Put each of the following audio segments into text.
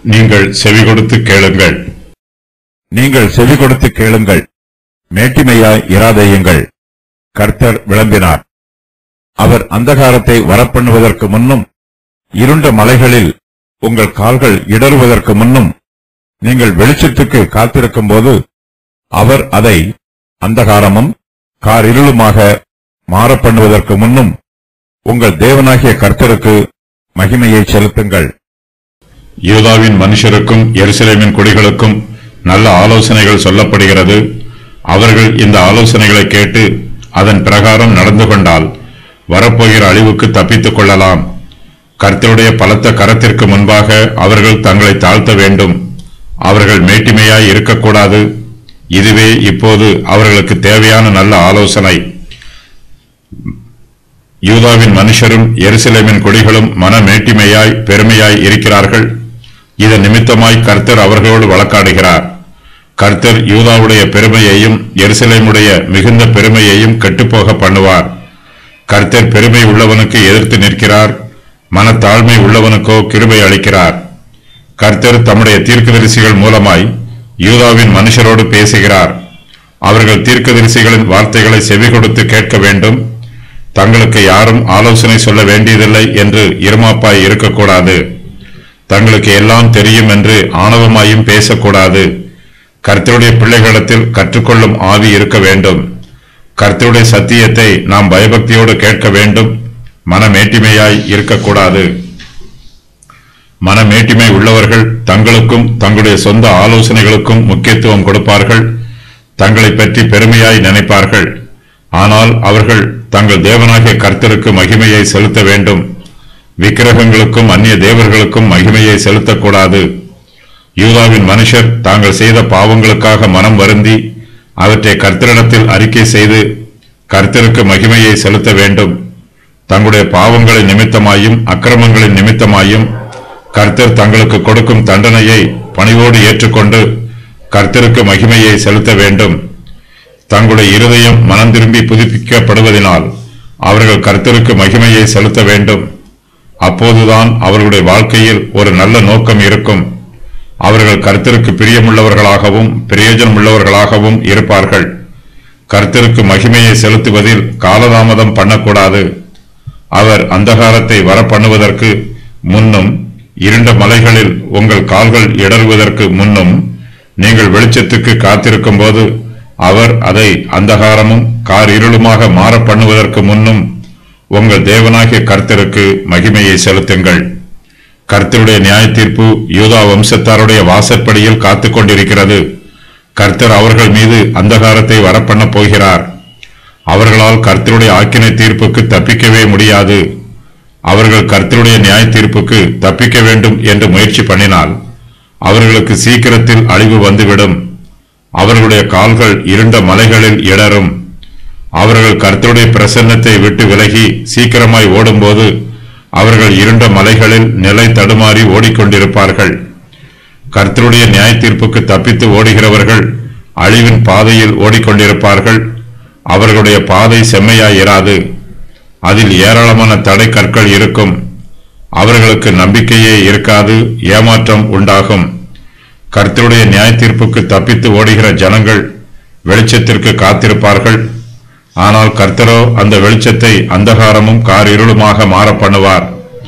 நீங்கள் செவி கொடுத்து கேளுங்கள் நீங்கள் செவி கொடுத்து கேளுங்கள் மேட்டிமையாய் இராதேயுங்கள் கர்த்தர் விளம்பினார் அவர் அந்தகாரத்தை வரப்பண்ணுவதற்கு முன்னும் இருண்ட மலைகளில் உங்கள் கால்கள் இடறுவதற்கு முன்னும் நீங்கள் வெளிச்சத்துக்கு காத்திருக்கும்போது அவர் அதை அந்தகாரமும் காரிருளுமாக மாறப்பண்ணுவதற்கு முன்னும் உங்கள் தேவனாகிய கர்த்தருக்கு மகிமையை செலுத்துங்கள் யூதாவின் மனுஷருக்கும் எருசலேமின் குடிகளுக்கும் நல்ல ஆலோசனைகள் சொல்லப்படுகிறது அவர்கள் இந்த ஆலோசனைகளை கேட்டு அதன் பிரகாரம் நடந்து கொண்டால் வரப்போகிற அழிவுக்கு தப்பித்துக் கொள்ளலாம் கர்த்தருடைய பலத்த கரத்திற்கு முன்பாக அவர்கள் தங்களை தாழ்த்த வேண்டும் அவர்கள் மேட்டிமையாய் இருக்கக்கூடாது இதுவே இப்போது அவர்களுக்கு தேவையான நல்ல ஆலோசனை யூதாவின் மனுஷரும் எருசலேமின் குடிகளும் மன மேட்டிமையாய் பெருமையாய் இருக்கிறார்கள் இதன் நிமித்தமாய் கர்த்தர் அவர்களோடு வழக்காடுகிறார் கர்த்தர் யூதாவுடைய பெருமையையும் எருசலேமுடைய மிகுந்த பெருமையையும் கெட்டுப்போக பண்ணுவார் கர்த்தர் பெருமை உள்ளவனுக்கு எதிர்த்து நிற்கிறார் மனத்தாழ்மை உள்ளவனுக்கோ கிருபை அளிக்கிறார் கர்த்தர் தம்முடைய தீர்க்கதரிசிகள் மூலமாய் யூதாவின் மனுஷரோடு பேசுகிறார் அவர்கள் தீர்க்கதரிசிகளின் வார்த்தைகளை செவி கொடுத்து கேட்க வேண்டும் தங்களுக்கு யாரும் ஆலோசனை சொல்ல வேண்டியதில்லை என்று இருமாப்பாய் இருக்கக்கூடாது தங்களுக்கு எல்லாம் தெரியும் என்று ஆணவமாயும் பேசக்கூடாது கர்த்தருடைய பிள்ளைகளிடத்தில் கற்றுக்கொள்ளும் ஆவி இருக்க வேண்டும் கர்த்தருடைய சத்தியத்தை நாம் பயபக்தியோடு கேட்க வேண்டும் மனமேட்டிமையாய் இருக்கக்கூடாது மனமேட்டிமை உள்ளவர்கள் தங்களுக்கும் தங்களுடைய சொந்த ஆலோசனைகளுக்கும் முக்கியத்துவம் கொடுப்பார்கள் தங்களை பற்றி பெருமையாய் நினைப்பார்கள் ஆனால் அவர்கள் தங்கள் தேவனாகிய கர்த்தருக்கு மகிமையை செலுத்த வேண்டும் விக்கிரகங்களுக்கும் அந்நிய தேவர்களுக்கும் மகிமையை செலுத்தக்கூடாது யூதாவின் மனுஷர் தாங்கள் செய்த பாவங்களுக்காக மனம் வருந்தி அவற்றை கர்த்தரிடத்தில் அறிக்கை செய்து கர்த்தருக்கு மகிமையை செலுத்த வேண்டும் தங்களுடைய பாவங்களின் நிமித்தமாயும் அக்கிரமங்களின் நிமித்தமாயும் கர்த்தர் தங்களுக்கு கொடுக்கும் தண்டனையை பணிவோடு ஏற்றுக்கொண்டு கர்த்தருக்கு மகிமையை செலுத்த வேண்டும் தங்களுடைய இருதயம் மனம் திரும்பி புதுப்பிக்கப்படுவதனால் அவர்கள் கர்த்தருக்கு மகிமையை செலுத்த வேண்டும் அப்போதுதான் அவர்களுடைய வாழ்க்கையில் ஒரு நல்ல நோக்கம் இருக்கும் அவர்கள் கர்த்தருக்கு பிரியமுள்ளவர்களாகவும் பிரயோஜனமுள்ளவர்களாகவும் இருப்பார்கள் கர்த்தருக்கு மகிமையை செலுத்துவதில் காலதாமதம் பண்ணக்கூடாது அவர் அந்தகாரத்தை வரப்பண்ணுவதற்கு முன்னும் இருண்ட மலைகளில் உங்கள் கால்கள் இடறுவதற்கு முன்னும் நீங்கள் வெளிச்சத்துக்கு காத்திருக்கும் போது அவர் அதை அந்தகாரமும் கார் இருளுமாக மாற பண்ணுவதற்கு முன்னும் உங்கள் தேவனாகிய கர்த்தருக்கு மகிமையை செலுத்துங்கள் கர்த்தருடைய நியாய தீர்ப்பு யூதா வம்சத்தாருடைய வாசற்படியில் காத்துக் கொண்டிருக்கிறது கர்த்தர் அவர்கள் மீது அந்தகாரத்தை வரப்பண்ணப் போகிறார் அவர்களால் கர்த்தருடைய ஆக்கினை தீர்ப்புக்கு தப்பிக்கவே முடியாது அவர்கள் கர்த்தருடைய நியாய தீர்ப்புக்கு தப்பிக்க வேண்டும் என்று முயற்சி பண்ணினால் அவர்களுக்கு சீக்கிரத்தில் அழிவு வந்துவிடும் அவர்களுடைய கால்கள் இருண்ட மலைகளில் இடரும் அவர்கள் கர்த்தருடைய பிரசன்னத்தை விட்டு விலகி சீக்கிரமாய் ஓடும்போது அவர்கள் இருண்ட மலைகளில் நிலை தடுமாறி ஓடிக்கொண்டிருப்பார்கள் கர்த்தருடைய நியாய தீர்ப்புக்கு தப்பித்து ஓடுகிறவர்கள் அழிவின் பாதையில் ஓடிக்கொண்டிருப்பார்கள் அவர்களுடைய பாதை செம்மையாய் இராது அதில் ஏராளமான தடை கற்கள் இருக்கும் அவர்களுக்கு நம்பிக்கையே இருக்காது ஏமாற்றம் உண்டாகும் கர்த்தருடைய நியாய தீர்ப்புக்கு தப்பித்து ஓடுகிற ஜனங்கள் வெளிச்சத்திற்கு காத்திருப்பார்கள் ஆனால் கர்த்தரோ அந்த வெளிச்சத்தை அந்தகாரமும் காரிருளுமாக மாற பண்ணுவார்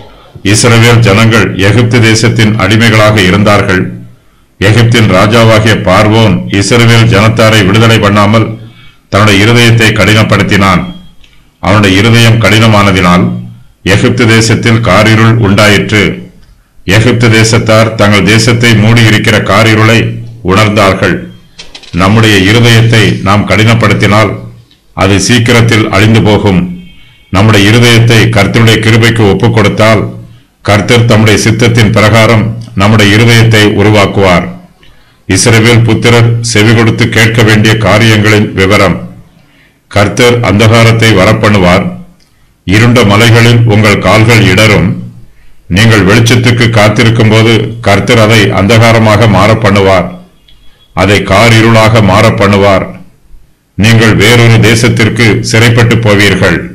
இஸ்ரவேல் ஜனங்கள் எகிப்து தேசத்தின் அடிமைகளாக இருந்தார்கள் எகிப்தின் ராஜாவாகிய பார்வோன் இஸ்ரவேல் ஜனத்தாரை விடுதலை பண்ணாமல் தன்னுடைய இருதயத்தை கடினப்படுத்தினான் அவனுடைய இருதயம் கடினமானதினால் எகிப்து தேசத்தில் காரிருள் உண்டாயிற்று எகிப்து தேசத்தார் தங்கள் தேசத்தை மூடியிருக்கிற காரிருளை உணர்ந்தார்கள் நம்முடைய இருதயத்தை நாம் கடினப்படுத்தினால் அது சீக்கிரத்தில் அழிந்து போகும் நம்முடைய இருதயத்தை கர்த்தருடைய கிருபைக்கு ஒப்புக் கொடுத்தால் கர்த்தர் தம்முடைய சித்தத்தின் பிரகாரம் நம்முடைய இருதயத்தை உருவாக்குவார் இஸ்ரவேல் புத்திரர் செவி கொடுத்து கேட்க வேண்டிய காரியங்களின் விவரம் கர்த்தர் அந்தகாரத்தை வரப்பண்ணுவார் இருண்ட மலைகளில் உங்கள் கால்கள் இடரும் நீங்கள் வெளிச்சத்துக்கு காத்திருக்கும் போது கர்த்தர் அதை அந்தகாரமாக மாற பண்ணுவார் அதை காரிருளாக மாற பண்ணுவார் நீங்கள் வேறொரு தேசத்திற்கு சிறைப்பட்டு போவீர்கள்